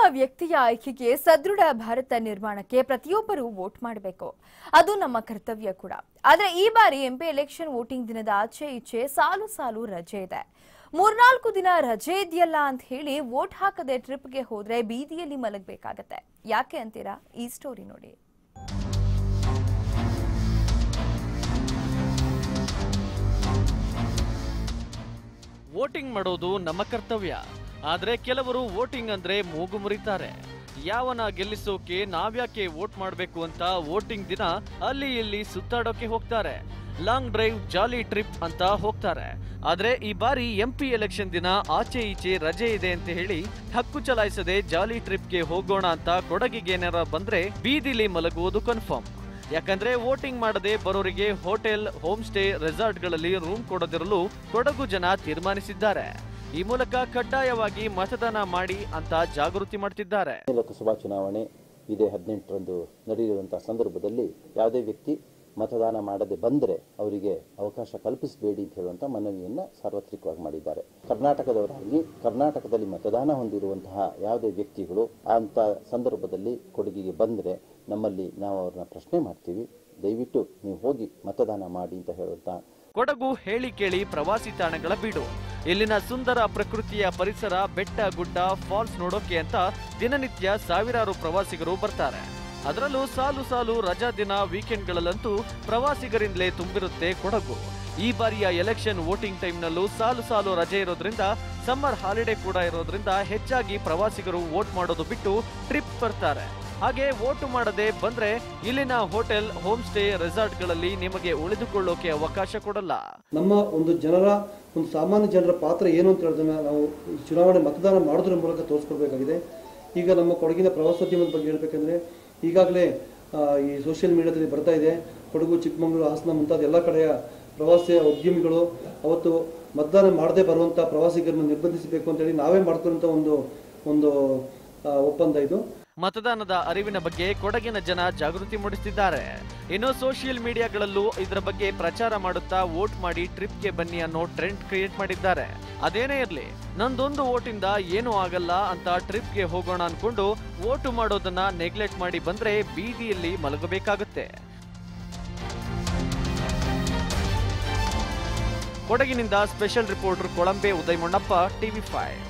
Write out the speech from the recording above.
ವ್ಯಕ್ತಿಯ ಆಯ್ಕೆಗೆ ಸದೃಢ ಭಾರತ ನಿರ್ಮಾಣಕ್ಕೆ ಪ್ರತಿಯೊಬ್ಬರು ವೋಟ್ ಮಾಡಬೇಕು ಅದು ನಮ್ಮ ಕರ್ತವ್ಯ ಕೂಡ ಆದ್ರೆ ಈ ಬಾರಿ ಎಂಪಿ ಎಲೆಕ್ಷನ್ ವೋಟಿಂಗ್ ದಿನದ ಆಚೆ ಈಚೆ ಸಾಲು ಸಾಲು ರಜೆ ಇದೆ ಮೂರ್ನಾಲ್ಕು ದಿನ ರಜೆ ಇದೆಯಲ್ಲ ಅಂತ ಹೇಳಿ ವೋಟ್ ಹಾಕದೆ ಟ್ರಿಪ್ಗೆ ಹೋದ್ರೆ ಬೀದಿಯಲ್ಲಿ ಮಲಗಬೇಕಾಗತ್ತೆ ಯಾಕೆ ಅಂತೀರಾ ಈ ಸ್ಟೋರಿ ನೋಡಿ ವೋಟಿಂಗ್ ಮಾಡೋದು ನಮ್ಮ ಕರ್ತವ್ಯ ಆದ್ರೆ ಕೆಲವರು ವೋಟಿಂಗ್ ಅಂದ್ರೆ ಮೂಗು ಮುರಿತಾರೆ ಯಾವನ ಗೆಲ್ಲಿಸೋಕೆ ನಾವ್ಯಾಕೆ ವೋಟ್ ಮಾಡಬೇಕು ಅಂತ ವೋಟಿಂಗ್ ದಿನ ಅಲ್ಲಿ ಇಲ್ಲಿ ಸುತ್ತಾಡೋಕೆ ಹೋಗ್ತಾರೆ ಲಾಂಗ್ ಡ್ರೈವ್ ಜಾಲಿ ಟ್ರಿಪ್ ಅಂತ ಹೋಗ್ತಾರೆ ಆದ್ರೆ ಈ ಬಾರಿ ಎಂಪಿ ಎಲೆಕ್ಷನ್ ದಿನ ಆಚೆ ಈಚೆ ರಜೆ ಇದೆ ಅಂತ ಹೇಳಿ ಹಕ್ಕು ಚಲಾಯಿಸದೆ ಜಾಲಿ ಟ್ರಿಪ್ಗೆ ಹೋಗೋಣ ಅಂತ ಕೊಡಗಿಗೇನಾರ ಬಂದ್ರೆ ಬೀದಿಲಿ ಮಲಗುವುದು ಕನ್ಫರ್ಮ್ ಯಾಕಂದ್ರೆ ವೋಟಿಂಗ್ ಮಾಡದೆ ಬರೋರಿಗೆ ಹೋಟೆಲ್ ಹೋಮ್ ಸ್ಟೇ ರೆಸಾರ್ಟ್ಗಳಲ್ಲಿ ರೂಮ್ ಕೊಡದಿರಲು ಕೊಡಗು ಜನ ತೀರ್ಮಾನಿಸಿದ್ದಾರೆ ಈ ಮೂಲಕ ಕಡ್ಡಾಯವಾಗಿ ಮತದಾನ ಮಾಡಿ ಅಂತ ಜಾಗೃತಿ ಮಾಡ್ತಿದ್ದಾರೆ ಲೋಕಸಭಾ ಚುನಾವಣೆ ಇದೇ ಹದಿನೆಂಟರಂದು ನಡೆಯುವಂಥ ಸಂದರ್ಭದಲ್ಲಿ ಯಾವುದೇ ವ್ಯಕ್ತಿ ಮತದಾನ ಮಾಡದೆ ಬಂದರೆ ಅವರಿಗೆ ಅವಕಾಶ ಕಲ್ಪಿಸಬೇಡಿ ಅಂತ ಹೇಳುವಂಥ ಮನವಿಯನ್ನು ಸಾರ್ವತ್ರಿಕವಾಗಿ ಮಾಡಿದ್ದಾರೆ ಕರ್ನಾಟಕದವರಾಗಿ ಕರ್ನಾಟಕದಲ್ಲಿ ಮತದಾನ ಹೊಂದಿರುವಂತಹ ಯಾವುದೇ ವ್ಯಕ್ತಿಗಳು ಅಂತ ಸಂದರ್ಭದಲ್ಲಿ ಕೊಡಗಿಗೆ ಬಂದರೆ ನಮ್ಮಲ್ಲಿ ನಾವು ಅವ್ರನ್ನ ಪ್ರಶ್ನೆ ಮಾಡ್ತೀವಿ ದಯವಿಟ್ಟು ನೀವು ಹೋಗಿ ಮತದಾನ ಮಾಡಿ ಅಂತ ಹೇಳುವಂಥ ಕೊಡಗು ಹೇಳಿ ಕೇಳಿ ಪ್ರವಾಸಿ ತಾಣಗಳ ಬೀಡು ಇಲ್ಲಿನ ಸುಂದರ ಪ್ರಕೃತಿಯ ಪರಿಸರ ಬೆಟ್ಟ ಗುಡ್ಡ ಫಾಲ್ಸ್ ನೋಡೋಕೆ ಅಂತ ದಿನನಿತ್ಯ ಸಾವಿರಾರು ಪ್ರವಾಸಿಗರು ಬರ್ತಾರೆ ಅದರಲ್ಲೂ ಸಾಲು ಸಾಲು ರಜಾ ದಿನ ವೀಕೆಂಡ್ಗಳಲ್ಲಂತೂ ಪ್ರವಾಸಿಗರಿಂದಲೇ ತುಂಬಿರುತ್ತೆ ಕೊಡಗು ಈ ಬಾರಿಯ ಎಲೆಕ್ಷನ್ ವೋಟಿಂಗ್ ಟೈಮ್ನಲ್ಲೂ ಸಾಲು ಸಾಲು ರಜೆ ಇರೋದ್ರಿಂದ ಸಮ್ಮರ್ ಹಾಲಿಡೇ ಕೂಡ ಇರೋದ್ರಿಂದ ಹೆಚ್ಚಾಗಿ ಪ್ರವಾಸಿಗರು ವೋಟ್ ಮಾಡೋದು ಬಿಟ್ಟು ಟ್ರಿಪ್ ಬರ್ತಾರೆ ಹಾಗೆ ವೋಟು ಮಾಡದೆ ಬಂದ್ರೆ ಇಲ್ಲಿನ ಹೋಟೆಲ್ ಹೋಮ್ ಸ್ಟೇ ರೆಸಾರ್ಟ್ಗಳಲ್ಲಿ ನಿಮಗೆ ಉಳಿದುಕೊಳ್ಳೋಕೆ ಅವಕಾಶ ಕೊಡಲ್ಲ ನಮ್ಮ ಒಂದು ಜನರ ಒಂದು ಸಾಮಾನ್ಯ ಜನರ ಪಾತ್ರ ಏನು ಅಂತ ಹೇಳೋದನ್ನ ನಾವು ಚುನಾವಣೆ ಮತದಾನ ಮಾಡೋದ್ರ ಮೂಲಕ ತೋರಿಸ್ಕೊಡ್ಬೇಕಾಗಿದೆ ಈಗ ನಮ್ಮ ಕೊಡಗಿನ ಪ್ರವಾಸೋದ್ಯಮದ ಬಗ್ಗೆ ಹೇಳ್ಬೇಕಂದ್ರೆ ಈಗಾಗಲೇ ಆ, ಈ ಸೋಷಿಯಲ್ ಮೀಡಿಯಾದಲ್ಲಿ ಬರ್ತಾ ಇದೆ ಕೊಡಗು ಚಿಕ್ಕಮಗಳೂರು ಹಾಸನ ಮುಂತಾದ ಎಲ್ಲ ಕಡೆಯ ಪ್ರವಾಸಿ ಉದ್ಯಮಿಗಳು ಅವತ್ತು ಮತದಾನ ಮಾಡದೆ ಬರುವಂಥ ಪ್ರವಾಸಿಗರನ್ನು ನಿರ್ಬಂಧಿಸಬೇಕು ಅಂತೇಳಿ ನಾವೇ ಮಾಡ್ಕೊಂತ ಒಂದು ಒಂದು ಆ, ಒಪ್ಪಂದ ಇದು ಮತದಾನದ ಅರಿವಿನ ಬಗ್ಗೆ ಕೊಡಗಿನ ಜನ ಜಾಗೃತಿ ಮೂಡಿಸುತ್ತಿದ್ದಾರೆ ಇನ್ನು ಸೋಷಿಯಲ್ ಮೀಡಿಯಾಗಳಲ್ಲೂ ಇದರ ಬಗ್ಗೆ ಪ್ರಚಾರ ಮಾಡುತ್ತಾ ವೋಟ್ ಮಾಡಿ ಟ್ರಿಪ್ಗೆ ಬನ್ನಿ ಅನ್ನೋ ಟ್ರೆಂಡ್ ಕ್ರಿಯೇಟ್ ಮಾಡಿದ್ದಾರೆ ಅದೇನೇ ಇರ್ಲಿ ನಂದೊಂದು ವೋಟಿಂದ ಏನೂ ಆಗಲ್ಲ ಅಂತ ಟ್ರಿಪ್ಗೆ ಹೋಗೋಣ ಅನ್ಕೊಂಡು ವೋಟು ಮಾಡೋದನ್ನ ನೆಗ್ಲೆಕ್ಟ್ ಮಾಡಿ ಬಂದ್ರೆ ಬೀದಿಯಲ್ಲಿ ಮಲಗಬೇಕಾಗುತ್ತೆ ಕೊಡಗಿನಿಂದ special reporter Kolambe Udayamannappa TV five